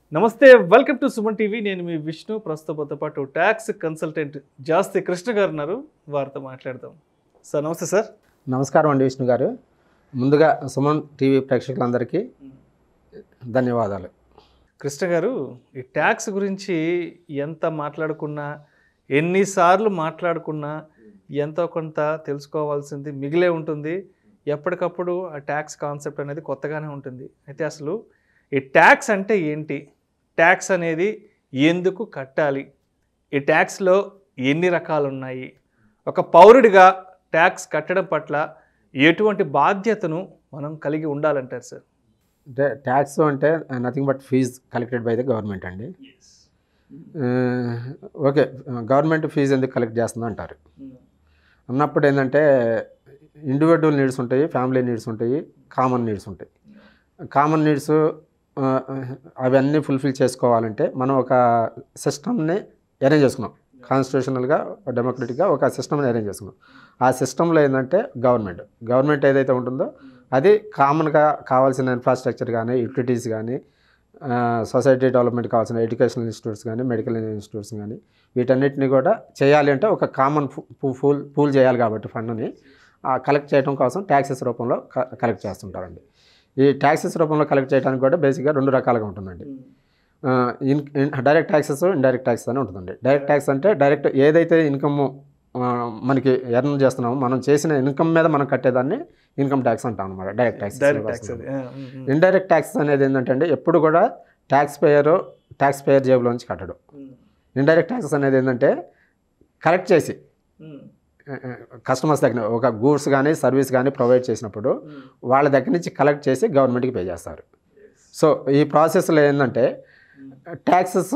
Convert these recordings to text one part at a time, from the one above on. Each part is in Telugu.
నమస్తే వెల్కమ్ టు సుమన్ టీవీ నేను మీ విష్ణు ప్రస్తుతంతో పాటు ట్యాక్స్ కన్సల్టెంట్ జాస్తి కృష్ణ గారు ఉన్నారు వారితో మాట్లాడదాం సార్ నమస్తే సార్ నమస్కారం అండి విష్ణు గారు ముందుగా సుమన్ టీవీ ప్రేక్షకులందరికీ ధన్యవాదాలు కృష్ణ గారు ఈ ట్యాక్స్ గురించి ఎంత మాట్లాడుకున్నా ఎన్నిసార్లు మాట్లాడుకున్నా ఎంతో కొంత తెలుసుకోవాల్సింది మిగిలే ఉంటుంది ఎప్పటికప్పుడు ఆ ట్యాక్స్ కాన్సెప్ట్ అనేది కొత్తగానే ఉంటుంది అయితే అసలు ఈ ట్యాక్స్ అంటే ఏంటి ట్యాక్స్ అనేది ఎందుకు కట్టాలి ఈ ట్యాక్స్లో ఎన్ని రకాలు ఉన్నాయి ఒక పౌరుడిగా ట్యాక్స్ కట్టడం పట్ల ఎటువంటి బాధ్యతను మనం కలిగి ఉండాలంటారు సార్ అంటే ట్యాక్స్ అంటే nothing but fees collected by the government అండి ఆ, ఓకే గవర్నమెంట్ ఫీజు ఎందుకు కలెక్ట్ చేస్తుంది అంటారు అన్నప్పుడు ఏంటంటే ఇండివిజువల్ నీడ్స్ ఉంటాయి ఫ్యామిలీ నీడ్స్ ఉంటాయి కామన్ నీడ్స్ ఉంటాయి కామన్ నీడ్స్ అవన్నీ ఫుల్ఫిల్ చేసుకోవాలంటే మనం ఒక సిస్టమ్ని అరేంజ్ చేసుకున్నాం కాన్స్టిట్యూషనల్గా డెమోక్రటిక్గా ఒక సిస్టమ్ని అరేంజ్ చేసుకున్నాం ఆ సిస్టంలో ఏంటంటే గవర్నమెంట్ గవర్నమెంట్ ఏదైతే ఉంటుందో అది కామన్గా కావాల్సిన ఇన్ఫ్రాస్ట్రక్చర్ కానీ యూటిలిటీస్ కానీ సొసైటీ డెవలప్మెంట్ కావాల్సిన ఎడ్యుకేషనల్ ఇన్స్టిట్యూట్స్ కానీ మెడికల్ ఇన్స్టిట్యూట్స్ కానీ వీటన్నిటిని కూడా చేయాలి అంటే ఒక కామన్ పూల్ పూల్ చేయాలి కాబట్టి ఫండ్ని కలెక్ట్ చేయడం కోసం ట్యాక్సెస్ రూపంలో కలెక్ట్ చేస్తుంటారండి ఈ ట్యాక్సెస్ రూపంలో కలెక్ట్ చేయడానికి కూడా బేసిక్గా రెండు రకాలుగా ఉంటుందండి indirect taxes indirect tax అని ఉంటుందండి డైరెక్ట్ ట్యాక్స్ అంటే డైరెక్ట్ ఏదైతే ఇన్కమ్ మనకి ఎర్న్ చేస్తున్నామో మనం చేసిన ఇన్కమ్ మీద మనం కట్టేదాన్ని ఇన్కమ్ ట్యాక్స్ అంటాం అనమాట డైరెక్ట్ ట్యాక్స్ డైరెక్ట్ ట్యాక్స్ అది ఆ, ఉమ్, ఉమ్. ఇండైరెక్ట్ ట్యాక్స్ అనేది ఏంటంటే అండి ఎప్పుడు కూడా ట్యాక్స్ పేయర్ ట్యాక్స్ పేయర్ జేబులోంచి కట్టడు ఇండైరెక్ట్ ట్యాక్సెస్ అనేది ఏంటంటే కలెక్ట్ చేసి ఉమ్, కస్టమర్స్ దగ్గర ఒక గూడ్స్ కానీ సర్వీస్ కానీ ప్రొవైడ్ చేసినప్పుడు ఉమ్. వాళ్ళ దగ్గర నుంచి కలెక్ట్ చేసి గవర్నమెంట్కి పే చేస్తారు సో ఈ ప్రాసెస్లో ఏంటంటే ట్యాక్సెస్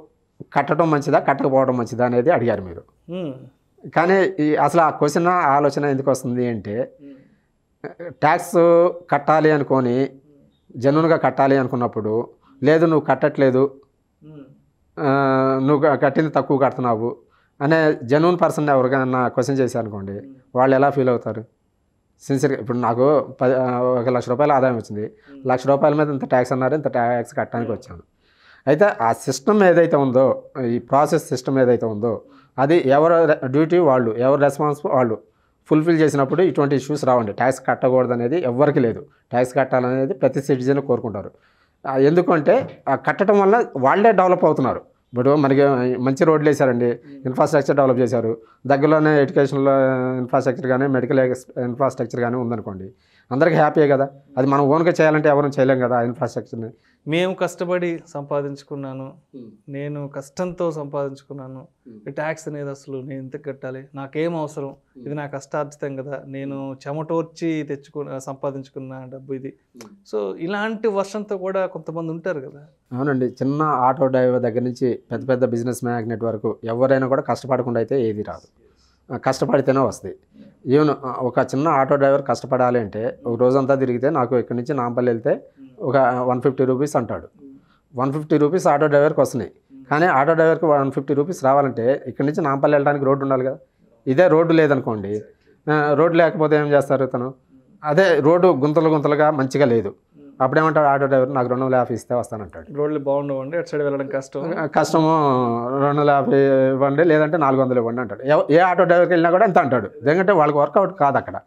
కట్టడం మంచిదా కట్టకపోవడం మంచిదా అనేది అడిగారు మీరు ఉమ్, కానీ ఈ అసలు ఆ క్వశ్చన్ ఆలోచన ఎందుకు వస్తుంది అంటే ఉమ్. ట్యాక్స్ కట్టాలి అనుకొని జెన్యున్గా కట్టాలి అనుకున్నప్పుడు లేదు నువ్వు కట్టట్లేదు ఉమ్. ఆ, నువ్వు క- కట్టింది తక్కువ కడుతున్నావు అనే జెన్యున్ పర్సన్ ఎవరికైనా క్వశ్చన్ చేశారు అనుకోండి వాళ్ళు ఎలా ఫీల్ అవుతారు సిన్సియర్గా ఇప్పుడు నాకు పది ఆ, ఒక లక్ష రూపాయల ఆదాయం వచ్చింది లక్ష రూపాయల మీద ఇంత ట్యాక్స్ అన్నారు ఇంత ట్యాక్స్ కట్టడానికి వచ్చాను అయితే ఆ సిస్టమ్ ఏదైతే ఉందో ఈ ప్రాసెస్ సిస్టమ్ ఏదైతే ఉందో అది ఎవరు డ్యూటీ వాళ్ళు ఎవరు రెస్పాన్స్ వాళ్ళు ఫుల్ఫిల్ చేసినప్పుడు ఇటువంటి ఇష్యూస్ రావండి ట్యాక్స్ కట్టకూడదు అనేది ఎవరికి లేదు ట్యాక్స్ కట్టాలనేది ప్రతి సిటిజన్ కోరుకుంటారు ఆ, ఎందుకంటే ఆ కట్టడం వల్ల వాళ్ళే డెవలప్ అవుతున్నారు ఇప్పుడు మనకి మంచి రోడ్లు వేశారండి ఇన్ఫ్రాస్ట్రక్చర్ డెవలప్ చేశారు దగ్గరలోనే ఎడ్యుకేషన్లో ఇన్ఫ్రాస్ట్రక్చర్ కానీ మెడికల్ ఇన్ఫ్రాస్ట్రక్చర్ కానీ ఉందనుకోండి అందరికీ హ్యాపీయే కదా అది మనం ఓన్గా చేయాలంటే ఎవరు చేయలేం కదా ఆ ఇన్ఫ్రాస్ట్రక్చర్ని మేము కష్టపడి సంపాదించుకున్నాను నేను కష్టంతో సంపాదించుకున్నాను ఈ ట్యాక్స్ అనేది అసలు నేను ఎంత కట్టాలి నాకేం అవసరం ఇది నా కష్టార్జితం కదా నేను చెమటోర్చి తెచ్చుకున్న సంపాదించుకున్న డబ్బు ఇది సో ఇలాంటి వర్షంతో కూడా కొంతమంది ఉంటారు కదా అవునండి చిన్న ఆటో డ్రైవర్ దగ్గర నుంచి పెద్ద పెద్ద బిజినెస్ మ్యాగ్నెట్ వరకు ఎవరైనా కూడా కష్టపడకుండా అయితే ఏది రాదు ఆ, కష్టపడితేనే వస్తుంది ఈవెన్ ఆ, ఒక చిన్న ఆటో డ్రైవర్ కష్టపడాలి అంటే ఒక రోజంతా తిరిగితే నాకు ఇక్కడి నుంచి నాంపల్లి వెళ్తే ఒక వన్ ఫిఫ్టీ రూపీస్ అంటాడు వన్ ఫిఫ్టీ రూపీస్ ఆటో డ్రైవర్కి వస్తున్నాయి కానీ ఆటో డ్రైవర్కి వన్ ఫిఫ్టీ రూపీస్ రావాలంటే ఇక్కడి నుంచి నాంపల్లి వెళ్ళడానికి రోడ్డు ఉండాలి కదా ఇదే రోడ్డు లేదనుకోండి ఆ, రోడ్డు లేకపోతే ఏం చేస్తారు తను అదే రోడ్డు గుంతలు గుంతలుగా మంచిగా లేదు అప్పుడేమంటాడు ఆటో డ్రైవర్ నాకు రెండు వందల యాభై ఇస్తే వస్తానంటాడు రోడ్లు బాగుండవండి అటు సైడ్ వెళ్ళడం కష్టం కష్టము రెండు వందల యాభై ఇవ్వండి లేదంటే నాలుగు వందలు ఇవ్వండి అంటాడు ఎవ- ఏ ఆటో డ్రైవర్కి వెళ్ళినా కూడా ఎంత అంటాడు ఎందుకంటే వాళ్ళకి వర్కౌట్ కాదు అక్కడ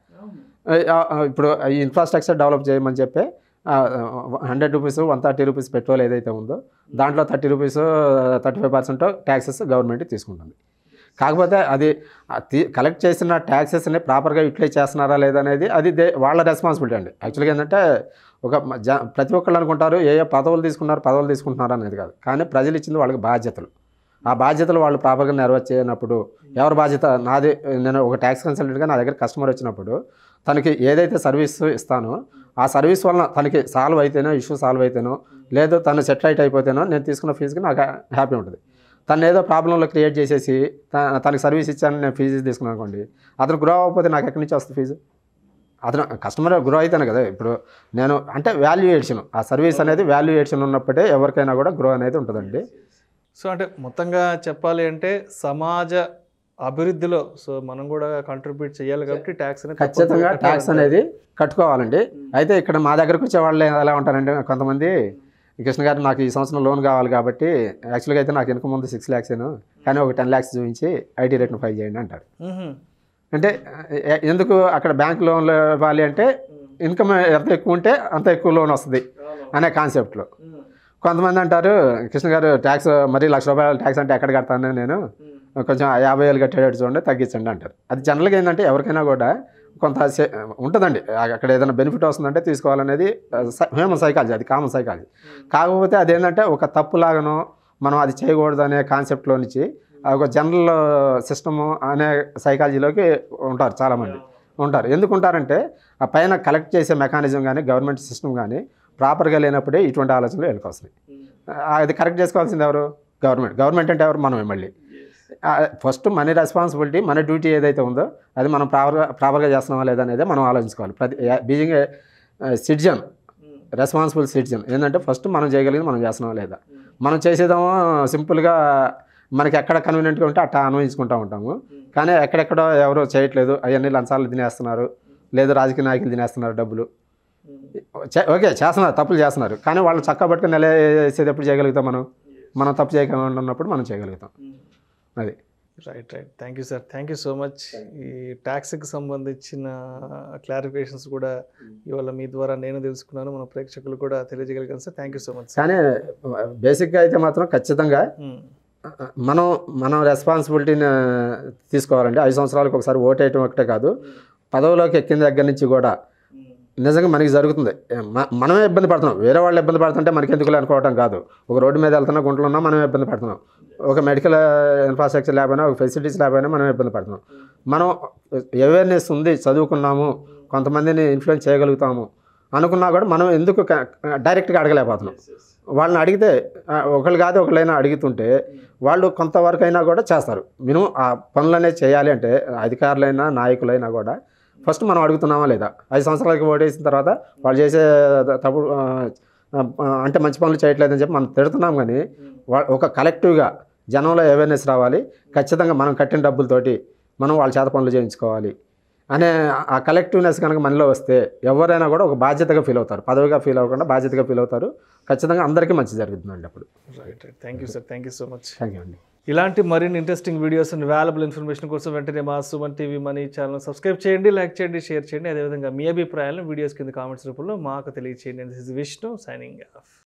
ఆ, ఆ, ఇప్పుడు ఈ ఇన్ఫ్రాస్ట్రక్చర్ డెవలప్ చేయమని చెప్పి hundred rupees one thirty rupees petrol ఏదైతే ఉందో దాంట్లో thirty rupees thirty five percent taxes government తీసుకుంటుంది కాకపోతే అది ఆ తీ- కలెక్ట్ చేసిన ట్యాక్సెస్ని ప్రాపర్గా యూటిలైజ్ చేస్తున్నారా లేదనేది అది దే వాళ్ళ రెస్పాన్సిబిలిటీ అండి యాక్చువల్గా ఏంటంటే ఒక మ- జ ప్రతి ఒక్కళ్ళు అనుకుంటారు ఏ ఏ పదవులు తీసుకున్నారు పదవులు తీసుకుంటున్నారు అనేది కాదు కానీ ప్రజలు ఇచ్చింది వాళ్ళకి బాధ్యతలు ఆ బాధ్యతలు వాళ్ళు ప్రాపర్గా నెరవేర్చినప్పుడు ఎవరి బాధ్యత నాది నేను ఒక ట్యాక్స్ కన్సల్టెంట్గా నా దగ్గర కస్టమర్ వచ్చినప్పుడు తనకి ఏదైతే సర్వీస్ ఇస్తానో ఆ సర్వీస్ వలన తనకి సాల్వ్ అయితేనో ఇష్యూ సాల్వ్ అయితేనో లేదు తను సెటిల్ అయిపోతేనో నేను తీసుకున్న ఫీజుకి నాకు హ్యాపీ ఉంటుంది తను ఏదో ప్రాబ్లంలో క్రియేట్ చేసేసి త- తనకి సర్వీస్ ఇచ్చాను నేను ఫీజు తీసుకున్నాను అనుకోండి అతను గ్రో అవ్వకపోతే నాకు ఎక్కడి నుంచి వస్తుంది ఫీజు అతను కస్టమర్ గ్రో అయితేనే కదా ఇప్పుడు నేను అంటే వాల్యుయేషన్ ఆ సర్వీస్ అనేది వాల్యుయేషన్ ఉన్నప్పుడే ఎవరికైనా కూడా గ్రో అనేది ఉంటుందండి సో అంటే మొత్తంగా చెప్పాలి అంటే సమాజ అభివృద్ధిలో సో మనం కూడా కంట్రిబ్యూట్ చేయాలి కాబట్టి ట్యాక్స్ అనేది ఖచ్చితంగా తప్పనిసరిగా ట్యాక్స్ కట్టాలంటారు. అనేది కట్టుకోవాలండి అయితే ఇక్కడ మా దగ్గరకు వచ్చే వాళ్ళు ఎలా ఉంటారంటే కొంతమంది కృష్ణ గారు నాకు ఈ సంవత్సరం లోన్ కావాలి కాబట్టి యాక్చువల్గా అయితే నాకు ఇన్కమ్ ముందు సిక్స్ ల్యాక్స్ కానీ ఒక టెన్ ల్యాక్స్ చూపించి ఐటీ రేట్ను ఫైల్ చేయండి అంటారు మ్మ్. అంటే ఎ- ఎందుకు అక్కడ బ్యాంక్ లోన్లు ఇవ్వాలి అంటే ఇన్కమ్ ఎంత ఎక్కువ ఉంటే అంత ఎక్కువ లోన్ వస్తుంది అనే కాన్సెప్ట్లో కొంతమంది అంటారు కృష్ణ గారు ట్యాక్స్ మరీ లక్ష రూపాయల ట్యాక్స్ అంటే ఎక్కడ కడతాను నేను కొంచెం యాభై వేలు కట్టేటట్టు చూడండి తగ్గించండి అంటారు అది జనరల్గా ఏంటంటే ఎవరికైనా కూడా కొంత సే- ఉంటుందండి అక్కడ ఏదైనా బెనిఫిట్ వస్తుందంటే తీసుకోవాలనేది హ్యూమన్ సైకాలజీ అది కామన్ సైకాలజీ కాకపోతే అదేంటంటే ఒక తప్పులాగానో మనం అది చేయకూడదు అనే కాన్సెప్ట్లో నుంచి ఒక జనరల్ సిస్టమ్ అనే సైకాలజీలోకి ఉంటారు చాలామంది ఉంటారు ఎందుకు ఉంటారంటే ఆ పైన కలెక్ట్ చేసే మెకానిజం కానీ గవర్నమెంట్ సిస్టమ్ కానీ ప్రాపర్గా లేనప్పుడే ఇటువంటి ఆలోచనలు వీళ్ళకి వస్తున్నాయి ఆ, అది కరెక్ట్ చేసుకోవాల్సింది ఎవరు గవర్నమెంట్ గవర్నమెంట్ అంటే ఎవరు మనమే మళ్ళీ ఫస్ట్ మన రెస్పాన్సిబిలిటీ మన డ్యూటీ ఏదైతే ఉందో అది మనం ప్రాపర్గా ప్రాపర్గా చేస్తున్నామా లేదా అనేది మనం ఆలోచించుకోవాలి ప్రతి బీయింగ్ సిటిజన్ రెస్పాన్సిబుల్ సిటిజన్ ఏంటంటే ఫస్ట్ మనం చేయగలిగింది మనం చేస్తున్నామా లేదా మనం చేసేదేమో సింపుల్గా మనకి ఎక్కడ కన్వీనియంట్గా ఉంటే అట్లా అన్వయించుకుంటూ ఉంటాము కానీ ఎక్కడెక్కడో ఎవరో చేయట్లేదు అవన్నీ లంచాలు తినేస్తున్నారు లేదు రాజకీయ నాయకులు తినేస్తున్నారు డబ్బులు చే- ఓకే చేస్తున్నారు తప్పులు చేస్తున్నారు కానీ వాళ్ళు చక్క పట్టుకుని నెల వేసేది ఎప్పుడు చేయగలుగుతాం మనం మనం తప్పు చేయకుండా ఉన్నప్పుడు మనం చేయగలుగుతాం అది right right thank you sir thank you so much ఈ ట్యాక్స్కి సంబంధించిన క్లారిఫికేషన్స్ కూడా ఇవాళ మీ ద్వారా నేను తెలుసుకున్నాను మన ప్రేక్షకులు కూడా తెలియజేయగలిగాను sir thank you so much కానీ బేసిక్గా అయితే మాత్రం ఖచ్చితంగా మనం మనం రెస్పాన్సిబిలిటీని తీసుకోవాలంటే ఐదు సంవత్సరాలకు ఒకసారి ఓటేయటం ఒకటే కాదు పదవిలోకి ఎక్కిన దగ్గర నుంచి కూడా నిజంగా మనకి జరుగుతుంది మ- మనమే ఇబ్బంది పడుతున్నాం వేరే వాళ్ళు ఇబ్బంది పడుతుంటే మనకి ఎందుకు అనుకోవటం కాదు ఒక రోడ్డు మీద వెళ్తున్నా గుంటలు ఉన్నా మనమే ఇబ్బంది పడుతున్నాం ఒక మెడికల్ ఇన్ఫ్రాస్ట్రక్చర్ లేకపోయినా ఒక ఫెసిలిటీస్ లేకపోయినా మనం ఇబ్బంది పడుతున్నాం మనం అవేర్నెస్ ఉంది చదువుకున్నాము కొంతమందిని ఇన్ఫ్లుయెన్స్ చేయగలుగుతాము అనుకున్నా కూడా మనం ఎందుకు క- డైరెక్ట్గా అడగలేకపోతున్నాం వాళ్ళని అడిగితే ఆ, ఒకళ్ళు కాదు ఒకళ్ళైనా అడుగుతుంటే వాళ్ళు కొంతవరకు అయినా కూడా చేస్తారు మినిమం ఆ పనులనే చేయాలి అంటే అధికారులైనా నాయకులైనా కూడా ఫస్ట్ మనం అడుగుతున్నామా లేదా ఐదు సంవత్సరాలకి ఓటేసిన తర్వాత వాళ్ళు చేసే తప్పుడు ఆ, ఆ, అంటే మంచి పనులు చేయట్లేదని చెప్పి మనం తిడుతున్నాం కానీ వా- ఒక కలెక్టివ్గా జనంలో అవేర్నెస్ రావాలి ఖచ్చితంగా మనం కట్టిన డబ్బులతోటి మనం వాళ్ళ చేత పనులు చేయించుకోవాలి అనే ఆ కలెక్టివ్నెస్ కనుక మనలో వస్తే ఎవరైనా కూడా ఒక బాధ్యతగా ఫీల్ అవుతారు పదవిగా ఫీల్ అవ్వకుండా బాధ్యతగా ఫీల్ అవుతారు ఖచ్చితంగా అందరికీ మంచి జరుగుతుందండి అప్పుడు right right thank you sir thank you so much thank you అండి ఇలాంటి మరిన్ని interesting videos and valuable information కోసం వెంటనే మా Suman TV money channel subscribe చేయండి లైక్ చేయండి షేర్ చేయండి అదేవిధంగా మీ అభిప్రాయాలను వీడియోస్ కింద కామెంట్స్ రూపంలో మాకు తెలియచేయండి this is Vishnu signing of